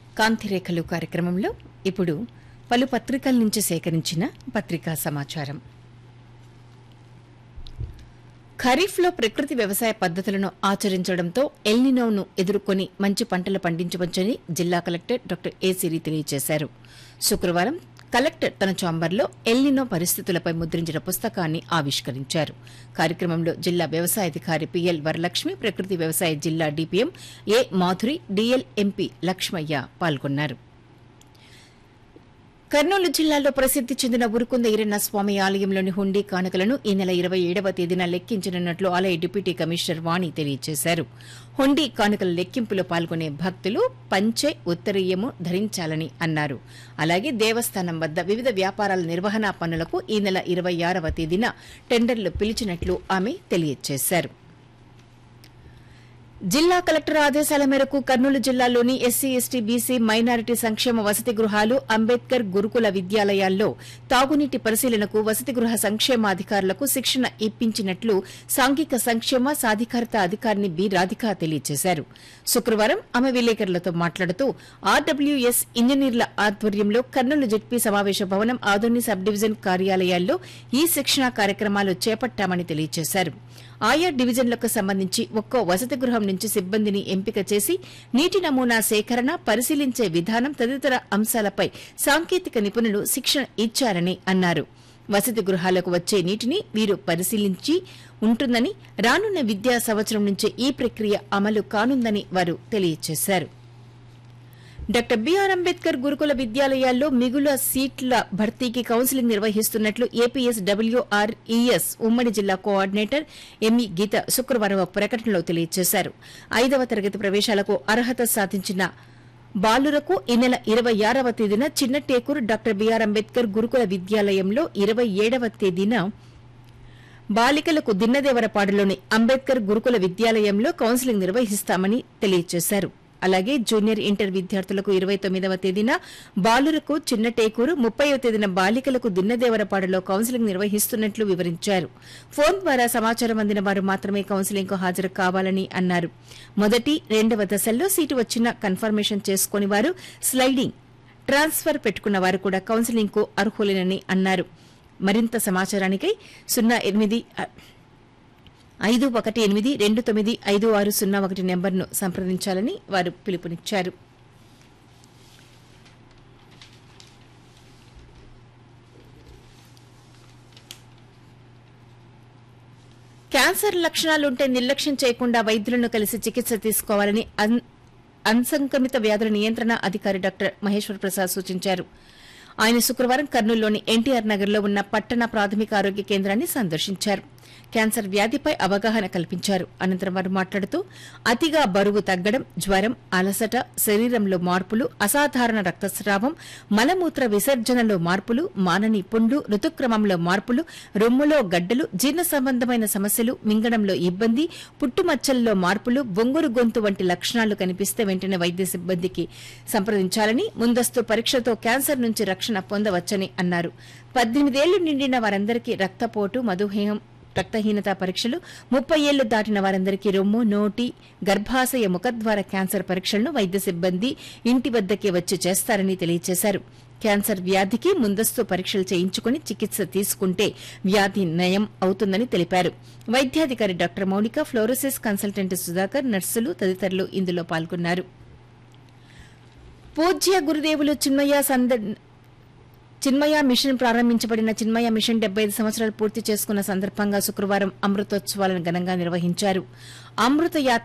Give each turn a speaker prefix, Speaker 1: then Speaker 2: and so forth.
Speaker 1: కాంతిరేఖలు కార్యక్రమంలో ఇప్పుడు పలు పత్రికల నుంచి సేకరించిన పత్రికా సమాచారం ఖరీఫ్లో ప్రకృతి వ్యవసాయ పద్ధతులను ఆచరించడంతో ఎల్నినోను ఎదుర్కొని మంచి పంటలు పండించవచ్చని జిల్లా కలెక్టర్ డాక్టర్ ఏ సిరి తెలియజేశారు శుక్రవారం కలెక్టర్ తన చాంబర్లో ఎల్నినో పరిస్థితులపై ముద్రించిన పుస్తకాన్ని ఆవిష్కరించారు కార్యక్రమంలో జిల్లా వ్యవసాయాధికారి పిఎల్ వరలక్ష్మి ప్రకృతి వ్యవసాయ జిల్లా DPM A Madhuri DL MP Lakshmaiah పాల్గొన్నారు కర్నూలు జిల్లాలో ప్రసిద్ది చెందిన ఉరుకుంద ఈరన్న స్వామి ఆలయంలోని హుండీ కానుకలను ఈ నెల ఇరవై ఏడవ తేదీన లెక్కించనున్నట్లు ఆలయ డిప్యూటీ కమిషనర్ వాణి తెలియజేశారు హుండీ కానుకల లెక్కింపులో పాల్గొనే భక్తులు పంచె ఉత్తరీయము ధరించాలని అన్నారు అలాగే దేవస్థానం వద్ద వివిధ వ్యాపారాల నిర్వహణ పనులకు ఈ నెల ఇరవై ఆరవ తేదీన టెండర్లు పిలిచినట్లు ఆమె తెలియజేశారు జిల్లా కలెక్టర్ ఆదేశాల మేరకు కర్నూలు జిల్లాలోని ఎస్సీ ఎస్టీ బీసీ మైనారిటీ సంక్షేమ వసతి గృహాలు అంబేద్కర్ గురుకుల విద్యాలయాల్లో తాగునీటి పరిశీలనకు వసతి గృహ సంక్షేమాధికారులకు శిక్షణ ఇప్పించినట్లు సాంఘిక సంక్షేమ సాధికారత అధికారిని బి రాధిక తెలియజేశారు శుక్రవారం ఆమె విలేకరులతో మాట్లాడుతూ ఆర్డబ్ల్యూఎస్ ఇంజనీర్ల ఆధ్వర్యంలో కర్నూలు జెడ్పీ సమావేశ భవనం ఆదోని సబ్ డివిజన్ కార్యాలయాల్లో ఈ శిక్షణా కార్యక్రమాలు చేపట్టామని తెలియజేశారు ఆయా డివిజన్లకు సంబంధించి ఒక్కో వసతి గృహం నుంచి సిబ్బందిని ఎంపిక చేసి నీటి నమూనా సేకరణ పరిశీలించే విధానం తదితర అంశాలపై సాంకేతిక నిపుణులు శిక్షణ ఇచ్చారని అన్నారు వసతి గృహాలకు వచ్చే నీటిని వీరు పరిశీలించి ఉంటుందని రానున్న విద్యా సంవత్సరం నుంచే ఈ ప్రక్రియ అమలు కానుందని వారు తెలియజేశారు డాక్టర్ బిఆర్ అంబేద్కర్ గురుకుల విద్యాలయాల్లో మిగుల సీట్ల భర్తీకి కౌన్సిలింగ్ నిర్వహిస్తున్నట్లు ఏపీఎస్ డబ్ల్యూఆర్ఈఎస్ ఉమ్మడి జిల్లా కోఆర్డినేటర్ ఎంఈ గీత శుక్రవారం ఒక ప్రకటనలో తెలియజేశారు ఐదవ తరగతి ప్రవేశాలకు అర్హత సాధించిన బాలురకు ఈ నెల ఇరవై ఆరవ తేదీన చిన్నటేకూరు డాక్టర్ బిఆర్ అంబేద్కర్ గురుకుల విద్యాలయంలో ఇరవై ఏడవ తేదీన బాలికలకు దిన్నదేవరపాడులోని అంబేద్కర్ గురుకుల విద్యాలయంలో కౌన్సిలింగ్ నిర్వహిస్తామని తెలియజేశారు అలాగే జూనియర్ ఇంటర్ విద్యార్థులకు ఇరవై తొమ్మిదవ తేదీన బాలురకు చిన్నటేకూరు ముప్పైవ తేదీన బాలికలకు దిన్నదేవరపాడులో కౌన్సిలింగ్ నిర్వహిస్తున్నట్లు వివరించారు ఫోన్ ద్వారా సమాచారం అందిన వారు మాత్రమే కౌన్సిలింగ్ కు హాజరు కావాలని అన్నారు మొదటి రెండవ దశల్లో సీటు వచ్చిన కన్ఫర్మేషన్ చేసుకుని వారు స్లైడింగ్ ట్రాన్స్ఫర్ పెట్టుకున్న వారు కూడా కౌన్సిలింగ్ కు అర్హులేనని అన్నారు మరింత సమాచారానికై సున్నా ఎనిమిది ఐదు ఒకటి ఎనిమిది రెండు తొమ్మిది ఐదు ఆరు సున్నా ఒకటి నెంబర్ను సంప్రదించాలని వారు పిలుపునిచ్చారు క్యాన్సర్ లక్షణాలుంటే నిర్లక్ష్యం చేయకుండా వైద్యులను కలిసి చికిత్స తీసుకోవాలని అన్- అసంక్రమిత వ్యాధుల నియంత్రణ అధికారి డాక్టర్ మహేశ్వర్ ప్రసాద్ సూచించారు ఆయన శుక్రవారం కర్నూలులోని ఎన్టీఆర్ నగర్లో ఉన్న పట్టణ ప్రాథమిక ఆరోగ్య కేంద్రాన్ని సందర్శించారు క్యాన్సర్ వ్యాధిపై అవగాహన కల్పించారు అనంతరం వారు మాట్లాడుతూ అతిగా బరువు తగ్గడం జ్వరం అలసట శరీరంలో మార్పులు అసాధారణ రక్తస్రావం మలమూత్ర విసర్జనలో మార్పులు మానని పుండ్లు ఋతుక్రమంలో మార్పులు రొమ్ములో గడ్డలు జీర్ణ సంబంధమైన సమస్యలు మింగడంలో ఇబ్బంది పుట్టుమచ్చల్లో మార్పులు బొంగురు గొంతు వంటి లక్షణాలు కనిపిస్తే వెంటనే వైద్య సిబ్బందికి సంప్రదించాలని ముందస్తు పరీక్షతో క్యాన్సర్ నుంచి రక్షణ పొందవచ్చని అన్నారు పద్దెనిమిదేళ్లు నిండిన వారందరికీ రక్తపోటు మధుమేహం రక్తహీనత పరీక్షలు ముప్పై ఏళ్లు దాటిన వారందరికీ రొమ్ము నోటి గర్భాశయ ముఖద్వార క్యాన్సర్ పరీక్షలను వైద్య సిబ్బంది ఇంటి వద్దకే వచ్చి చేస్తారని తెలియజేశారు క్యాన్సర్ వ్యాధికి ముందస్తు పరీక్షలు చేయించుకుని చికిత్స తీసుకుంటే వ్యాధి నయం అవుతుందని తెలిపారు వైద్యాధికారి doctor Mounika fluorosis consultant Sudhakar నర్సులు తదితరులు ఇందులో పాల్గొన్నారు పూజ్య గురుదేవులు చిన్మయ సంద చిన్మయ మిషన్ ప్రారంభించబడిన చిన్మయ మిషన్ డెబ్బై ఐదు సంవత్సరాలు పూర్తి చేసుకున్న సందర్భంగా శుక్రవారం అమృతోత్సవాలను ఘనంగా నిర్వహించారు అమృత యాత్ర